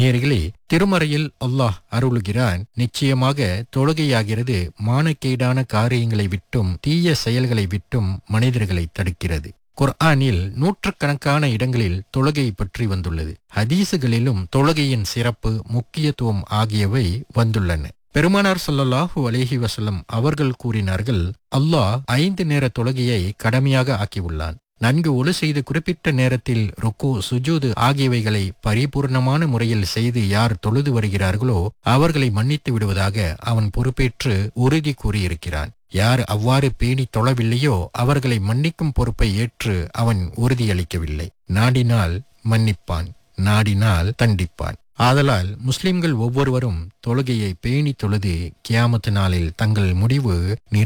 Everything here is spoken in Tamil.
நேர்களே திருமறையில் அல்லாஹ் அருளுகிறான் நிச்சயமாக தொழுகையாகிறது மானக்கேடான காரியங்களை விட்டும் தீய செயல்களை விட்டும் மனிதர்களை தடுக்கிறது குர்ஆனில் நூற்றுக்கணக்கான இடங்களில் தொழுகை பற்றி வந்துள்ளது ஹதீசுகளிலும் தொழுகையின் சிறப்பு முக்கியத்துவம் ஆகியவை வந்துள்ளன பெருமானார் ஸல்லல்லாஹு அலைஹி வஸல்லம் அவர்கள் கூறினார்கள் அல்லாஹ் ஐந்து நேர தொழுகையை கடமையாக ஆக்கியுள்ளான் நன்கு ஒழு செய்து குறிப்பிட்ட நேரத்தில் ருக்கு சுஜூது ஆகியவைகளை பரிபூர்ணமான முறையில் செய்து யார் தொழுது வருகிறார்களோ அவர்களை மன்னித்து விடுவதாக அவன் பொறுப்பேற்று உறுதி கூறியிருக்கிறான் யார் அவ்வாறு பேணி தொழவில்லையோ அவர்களை மன்னிக்கும் பொறுப்பை ஏற்று அவன் உறுதியளிக்கவில்லை நாடினால் மன்னிப்பான் நாடினால் தண்டிப்பான் ஆதலால் முஸ்லிம்கள் ஒவ்வொருவரும் தொழுகையை பேணி தொழுது கியாமத்து நாளில் தங்கள் முடிவு